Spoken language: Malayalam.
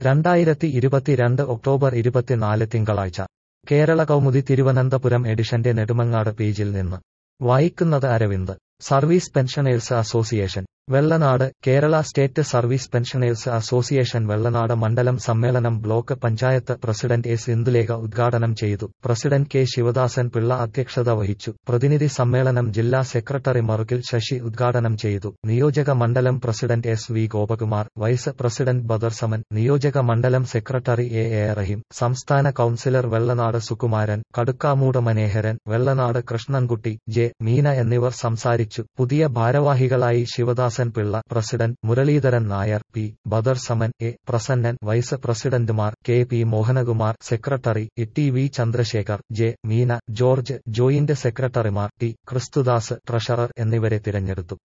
രണ്ടായിരത്തി ഇരുപത്തിരണ്ട് ഒക്ടോബർ ഇരുപത്തിനാല് തിങ്കളാഴ്ച കേരള കൗമുദി തിരുവനന്തപുരം എഡിഷന്റെ നെടുമങ്ങാട് പേജിൽ നിന്ന് വായിക്കുന്നത് Aravind service pensioners association Vellanad Kerala state service pensioners association Vellanad മണ്ഡലം സമ്മേളനം block panchayat president S Indulekha ഉദ്ഘാടനം ചെയ്തു പ്രസിഡന്റ് കെ ശിവദാസൻ പിള്ള അധ്യക്ഷത വഹിച്ചു പ്രതിനിധി സമ്മേളനം ജില്ലാ സെക്രട്ടറി മറുകിൽ ശശി ഉദ്ഘാടനം ചെയ്തു നിയോജക മണ്ഡലം president S V Gopakumar vice president Badarsaman നിയോജക മണ്ഡലം സെക്രട്ടറി എ എ റഹീം സംസ്ഥാന കൌൺസിലർ വെള്ളനാട് സുകുമാരൻ കടുക്കാമൂട് മനേഹരൻ വെള്ളനാട് കൃഷ്ണൻകുട്ടി ജെ മീന എന്നിവർ സംസാരിച്ചു പുതിയ ഭാരവാഹികളായി Sivadasan Pillai president Muraleedharan Nair P Badar Saman A Prasannan vice പ്രസിഡന്റുമാർ K P Mohanakumar secretary E T V Chandrasekhar J Meena George joint സെക്രട്ടറിമാർ ടി ക്രിസ്തുദാസ് ട്രഷറർ എന്നിവരെ തിരഞ്ഞെടുത്തു